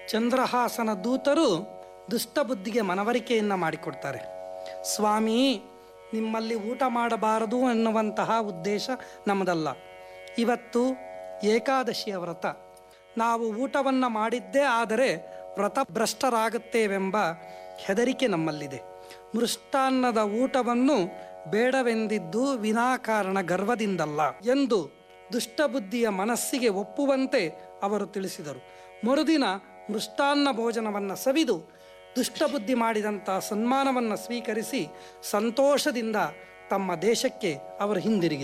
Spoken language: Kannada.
ಚಂದ್ರಹಾಸನ ದೂತರು ದುಷ್ಟಬುದ್ಧಿಗೆ ಮನವರಿಕೆಯನ್ನು ಮಾಡಿಕೊಡ್ತಾರೆ ಸ್ವಾಮಿ ನಿಮ್ಮಲ್ಲಿ ಊಟ ಮಾಡಬಾರದು ಎನ್ನುವಂತಹ ಉದ್ದೇಶ ನಮ್ಮದಲ್ಲ ಇವತ್ತು ಏಕಾದಶಿಯ ವ್ರತ ನಾವು ಊಟವನ್ನು ಮಾಡಿದ್ದೇ ಆದರೆ ವ್ರತಭ್ರಷ್ಟರಾಗುತ್ತೇವೆಂಬ ಹೆದರಿಕೆ ನಮ್ಮಲ್ಲಿದೆ ಮೃಷ್ಟಾನ್ನದ ಊಟವನ್ನು ಬೇಡವೆಂದಿದ್ದು ವಿನಾಕಾರಣ ಗರ್ವದಿಂದಲ್ಲ ಎಂದು ದುಷ್ಟಬುದ್ಧಿಯ ಮನಸ್ಸಿಗೆ ಒಪ್ಪುವಂತೆ ಅವರು ತಿಳಿಸಿದರು ಮರುದಿನ ಮೃಷ್ಟಾನ್ನ ಭೋಜನವನ್ನು ಸವಿದು ದುಷ್ಟಬುದ್ಧಿ ಮಾಡಿದಂಥ ಸನ್ಮಾನವನ್ನು ಸ್ವೀಕರಿಸಿ ಸಂತೋಷದಿಂದ ತಮ್ಮ ದೇಶಕ್ಕೆ ಅವರು ಹಿಂದಿರುಗಿದರು